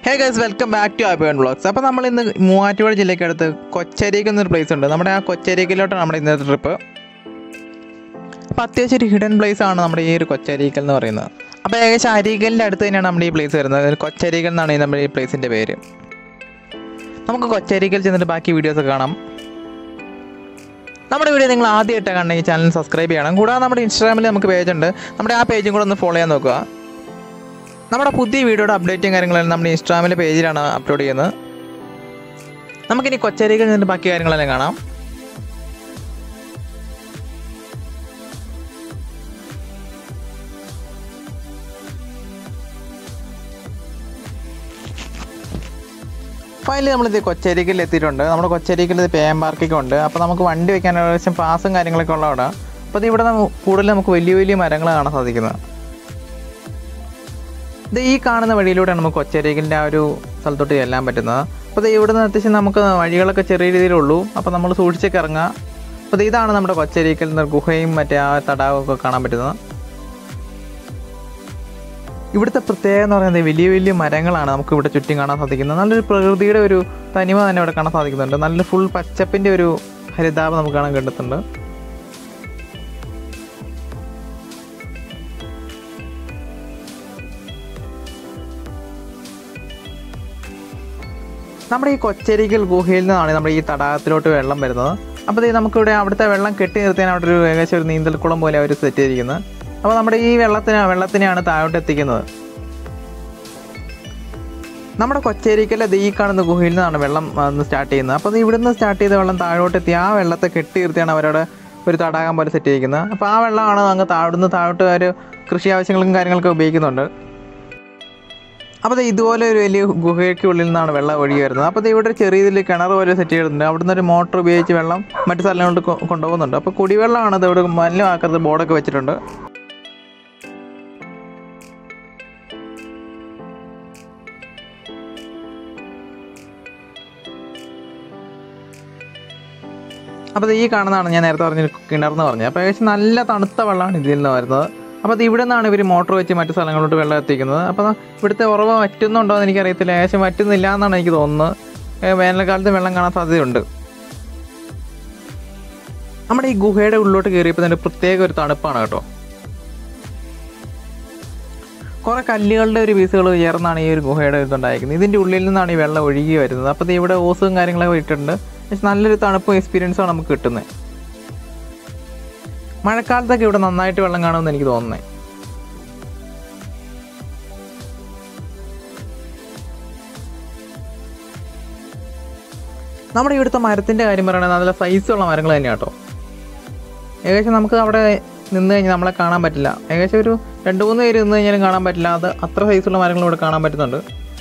hey guys welcome back to ആപ്പിയൻ vlogs അപ്പോൾ നമ്മൾ ഇന്ന് മൂവാറ്റുപുഴ ജില്ലയ്ക്ക് അടുത്ത് കൊച്ചേരിക്ക് എന്നൊരു പ്ലേസ് ഉണ്ട് നമ്മുടെ ആ കൊച്ചേരിക്കലോട്ടാണ് നമ്മുടെ ഇന്നത്തെ ട്രിപ്പ് അപ്പോൾ അത്യാവശ്യം ഒരു ഹിഡൻ പ്ലേസ് ആണ് നമ്മുടെ ഈ ഒരു കൊച്ചേരിക്കൽ എന്ന് പറയുന്നത് അപ്പോൾ ഏകദേശം അരീക്കലിൻ്റെ അടുത്ത് തന്നെയാണ് നമ്മുടെ ഈ പ്ലേസ് വരുന്നത് കൊച്ചേരിക്കൽ എന്നാണ് ഈ നമ്മുടെ ഈ പ്ലേസിൻ്റെ പേര് നമുക്ക് കൊച്ചേരിക്കൽ ചെന്നിട്ട് ബാക്കി വീഡിയോസ് കാണാം നമ്മുടെ വീഡിയോ നിങ്ങൾ ആദ്യമായിട്ട് കാണുന്ന ഈ ചാനൽ സബ്സ്ക്രൈബ് ചെയ്യണം കൂടാതെ നമ്മുടെ ഇൻസ്റ്റാഗ്രാമിൽ നമുക്ക് പേജ് ഉണ്ട് നമ്മുടെ ആ പേജും കൂടെ ഒന്ന് ഫോളോ ചെയ്യാൻ നോക്കുക നമ്മുടെ പുതിയ വീഡിയോയുടെ അപ്ഡേറ്റും കാര്യങ്ങളെല്ലാം നമ്മുടെ ഇൻസ്റ്റാഗ്രാമിലെ പേജിലാണ് അപ്ലോഡ് ചെയ്യുന്നത് നമുക്കിനി കൊച്ചേരിയിൽ നിന്ന് ബാക്കി കാര്യങ്ങളെല്ലാം കാണാം ഫൈനലി നമ്മളിത് കൊച്ചേരിക്കൽ എത്തിയിട്ടുണ്ട് നമ്മുടെ കൊച്ചേരിക്കൽ ഇത് പേ എം പാർക്കൊക്കെ ഉണ്ട് അപ്പോൾ നമുക്ക് വണ്ടി വെക്കാൻ ഏകദേശം പാസും കാര്യങ്ങളൊക്കെ ഉള്ള അവിടെ അപ്പോൾ ഇത് ഇവിടെ നമുക്ക് കൂടുതൽ നമുക്ക് വലിയ വലിയ മരങ്ങൾ കാണാൻ സാധിക്കുന്നത് ഇത് ഈ കാണുന്ന വഴിയിലൂടെയാണ് നമുക്ക് കൊച്ചേരിക്കലിൻ്റെ ആ ഒരു സ്ഥലത്തോട്ട് ചെല്ലാൻ പറ്റുന്നത് അപ്പോൾ ഇത് ഇവിടുന്ന് അത്യാവശ്യം നമുക്ക് വഴികളൊക്കെ ചെറിയ രീതിയിലുള്ളൂ അപ്പോൾ നമ്മൾ സൂക്ഷിച്ചൊക്കെ ഇറങ്ങുക അപ്പോൾ ഇത് ഇതാണ് നമ്മുടെ കൊച്ചേരിക്കൽ നിന്ന് ഗുഹയും മറ്റേ ആ തടാകമൊക്കെ കാണാൻ പറ്റുന്നത് ഇവിടുത്തെ പ്രത്യേകത എന്ന് പറയുന്നത് വലിയ വലിയ മരങ്ങളാണ് നമുക്ക് ഇവിടെ ചുറ്റും കാണാൻ സാധിക്കുന്നത് നല്ലൊരു പ്രകൃതിയുടെ ഒരു തനിമ തന്നെ ഇവിടെ കാണാൻ സാധിക്കുന്നുണ്ട് നല്ല ഫുൾ പച്ചപ്പിൻ്റെ ഒരു ഹരിതാപം നമുക്ക് കാണാൻ കിട്ടുന്നുണ്ട് നമ്മുടെ ഈ കൊച്ചേരിക്കൽ ഗുഹയിൽ നിന്നാണ് നമ്മുടെ ഈ തടാകത്തിലോട്ട് വെള്ളം വരുന്നത് അപ്പോൾ ഇത് നമുക്കിവിടെ അവിടുത്തെ വെള്ളം കെട്ടി നിർത്താൻ അവിടെ ഒരു ഏകദേശം ഒരു നീന്തൽക്കുളം പോലെ അവർ സെറ്റ് ചെയ്തിരിക്കുന്നത് അപ്പോൾ നമ്മുടെ ഈ വെള്ളത്തിന് വെള്ളത്തിനെയാണ് താഴോട്ട് എത്തിക്കുന്നത് നമ്മുടെ കൊച്ചേരിക്കലെ ദേ ഈ കാണുന്ന ഗുഹയിൽ നിന്നാണ് വെള്ളം വന്ന് സ്റ്റാർട്ട് ചെയ്യുന്നത് അപ്പോൾ ഇവിടെ നിന്ന് സ്റ്റാർട്ട് ചെയ്ത വെള്ളം താഴോട്ട് എത്തി ആ വെള്ളത്തെ കെട്ടി നിർത്തിയാണ് അവരവിടെ ഒരു തടാകം പോലെ സെറ്റ് ചെയ്തിരിക്കുന്നത് അപ്പോൾ ആ വെള്ളമാണ് അങ്ങ് താഴ്ന്ന് താഴോട്ട് ഒരു കൃഷി ആവശ്യങ്ങൾക്കും കാര്യങ്ങൾക്കും ഉപയോഗിക്കുന്നുണ്ട് അപ്പോൾ ദേ ഇതുപോലെ ഒരു വലിയ ഗുഹയ്ക്ക് ഉള്ളിൽ നിന്നാണ് വെള്ളം ഒഴുകി വരുന്നത് അപ്പോൾ ദേ ഇവിടെ ഒരു ചെറിയ ഇതിൽ കിണർ പോലെ സെറ്റ് ചെയ്തിട്ടുണ്ട് അവിടുന്ന് ഒരു മോട്ടർ ഉപയോഗിച്ച് വെള്ളം മറ്റു സ്ഥലങ്ങളിലോട്ട് കൊ- കൊണ്ടുപോകുന്നുണ്ട് അപ്പോൾ കുടിവെള്ളമാണ് ഇത് ഇവിടെ മലിനമാക്കരുത് ബോർഡൊക്കെ വെച്ചിട്ടുണ്ട് അപ്പോൾ ഇത് ഈ കാണുന്നതാണ് ഞാൻ നേരത്തെ പറഞ്ഞ കിണർന്ന് പറഞ്ഞത് അപ്പോൾ ഏകദേശം നല്ല തണുത്ത വെള്ളമാണ് ഇതിൽ നിന്ന് വരുന്നത് അപ്പോൾ അത് ഇവിടെ നിന്നാണ് ഇവർ മോട്ടോർ വെച്ച് മറ്റു സ്ഥലങ്ങളിലോട്ട് വെള്ളം എത്തിക്കുന്നത് അപ്പോൾ ഇവിടുത്തെ ഉറവ് വറ്റുന്നുണ്ടോ എന്ന് എനിക്കറിയത്തില്ല ഏകദേശം വറ്റുന്നില്ല എന്നാണ് എനിക്ക് തോന്നുന്നത് ഏ, വേനൽക്കാലത്ത് വെള്ളം കാണാൻ സാധ്യതയുണ്ട് നമ്മുടെ ഈ ഗുഹയുടെ ഉള്ളിലോട്ട് കയറിയപ്പോൾ തന്നെ പ്രത്യേക ഒരു തണുപ്പാണ് കേട്ടോ കുറേ കല്ലുകളുടെ ഒരു പീസുകൾ ചേർന്നാണ് ഈ ഒരു ഗുഹയുടെ ഇതുണ്ടായിരിക്കുന്നത് ഇതിൻ്റെ ഉള്ളിൽ നിന്നാണ് ഈ വെള്ളം ഒഴുകി വരുന്നത് അപ്പോൾ ദേ ഇവിടെ ഓസും കാര്യങ്ങളൊക്കെ ഇട്ടിട്ടുണ്ട് പക്ഷെ നല്ലൊരു തണുപ്പും എക്സ്പീരിയൻസും നമുക്ക് കിട്ടുന്നത് മഴക്കാലത്തൊക്കെ ഇവിടെ നന്നായിട്ട് വെള്ളം കാണുമെന്ന് എനിക്ക് തോന്നുന്നത് നമ്മുടെ ഇവിടുത്തെ മരത്തിൻ്റെ കാര്യം പറയുകയാണെങ്കിൽ നല്ല സൈസുള്ള മരങ്ങൾ തന്നെയാണ് കേട്ടോ ഏകദേശം നമുക്ക് അവിടെ നിന്ന് കഴിഞ്ഞാൽ നമ്മളെ കാണാൻ പറ്റില്ല ഏകദേശം ഒരു രണ്ട് മൂന്ന് പേര് നിന്ന് കഴിഞ്ഞാലും കാണാൻ പറ്റില്ല അത് അത്ര സൈസുള്ള മരങ്ങൾ ഇവിടെ കാണാൻ പറ്റുന്നുണ്ട്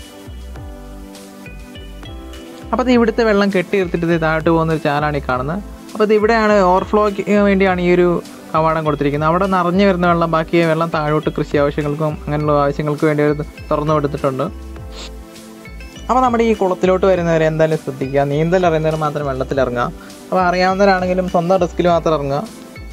അപ്പോൾ അത് ഇവിടുത്തെ വെള്ളം കെട്ടി നിർത്തിയിട്ട് ഇത് താഴോട്ട് പോകുന്ന ഒരു ചാലാണ് ഈ കാണുന്നത് അപ്പോൾ ഇത് ഇവിടെയാണ് ഓവർഫ്ലോയ്ക്ക് വേണ്ടിയാണ് ഈ ഒരു കവാടം കൊടുത്തിരിക്കുന്നത് അവിടെ നിറഞ്ഞു വരുന്ന വെള്ളം ബാക്കി വെള്ളം താഴോട്ട് കൃഷി ആവശ്യങ്ങൾക്കും അങ്ങനെയുള്ള ആവശ്യങ്ങൾക്ക് വേണ്ടി അവർ തുറന്നു കൊടുത്തിട്ടുണ്ട് അപ്പോൾ നമ്മുടെ ഈ കുളത്തിലോട്ട് വരുന്നവരെ എന്തായാലും ശ്രദ്ധിക്കുക നീന്തൽ അറിയുന്നവർ മാത്രം വെള്ളത്തിൽ ഇറങ്ങുക അപ്പോൾ അറിയാവുന്നവരാണെങ്കിലും സ്വന്തം റിസ്കിൽ മാത്രം ഇറങ്ങുക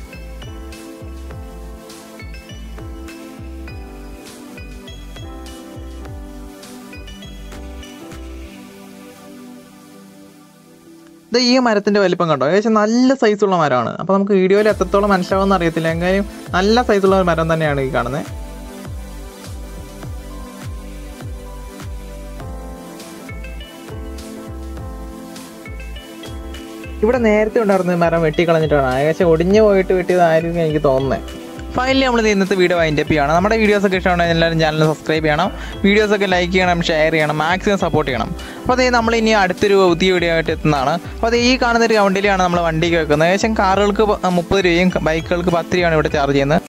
ഇത് ഈ മരത്തിൻ്റെ വലിപ്പം കണ്ടോ ഏകദേശം നല്ല സൈസുള്ള മരമാണ് അപ്പോൾ നമുക്ക് വീഡിയോയിൽ എത്രത്തോളം മനസ്സിലാവുമെന്ന് അറിയത്തില്ല എങ്കിലും നല്ല സൈസുള്ള ഒരു മരം തന്നെയാണ് ഈ കാണുന്നത് ഇവിടെ നേരത്തെ ഉണ്ടായിരുന്ന ഈ മരം വെട്ടിക്കളഞ്ഞിട്ടാണ് ഏകദേശം ഒടിഞ്ഞു പോയിട്ട് വെട്ടിയതായിരിക്കും എനിക്ക് തോന്നുന്നത് ഫൈനലി നമ്മൾ ഇന്നത്തെ വീഡിയോ വൈൻഡ് അപ്പ് ചെയ്യണം നമ്മുടെ വീഡിയോസ് ഒക്കെ ഇഷ്ടമുണ്ടെങ്കിൽ എല്ലാവരും ചാനൽ സബ്സ്ക്രൈബ് ചെയ്യണം വീഡിയോസ് ഒക്കെ ലൈക്ക് ചെയ്യണം ഷെയർ ചെയ്യണം മാക്സിമം സപ്പോർട്ട് ചെയ്യണം അപ്പോൾ അതേ നമ്മൾ ഇനി അടുത്തൊരു പുതിയ വീഡിയോ ആയിട്ട് എത്തുന്നതാണ് അപ്പോൾ അത് ഈ കാണുന്ന ഒരു കൗണ്ടിലാണ് നമ്മൾ വണ്ടിക്ക് വെക്കുന്നത് ഏകദേശം കാറുകൾക്ക് മുപ്പത് രൂപയും ബൈക്കുകൾക്ക് പത്ത് രൂപയാണ് ഇവിടെ ചാർജ് ചെയ്യുന്നത്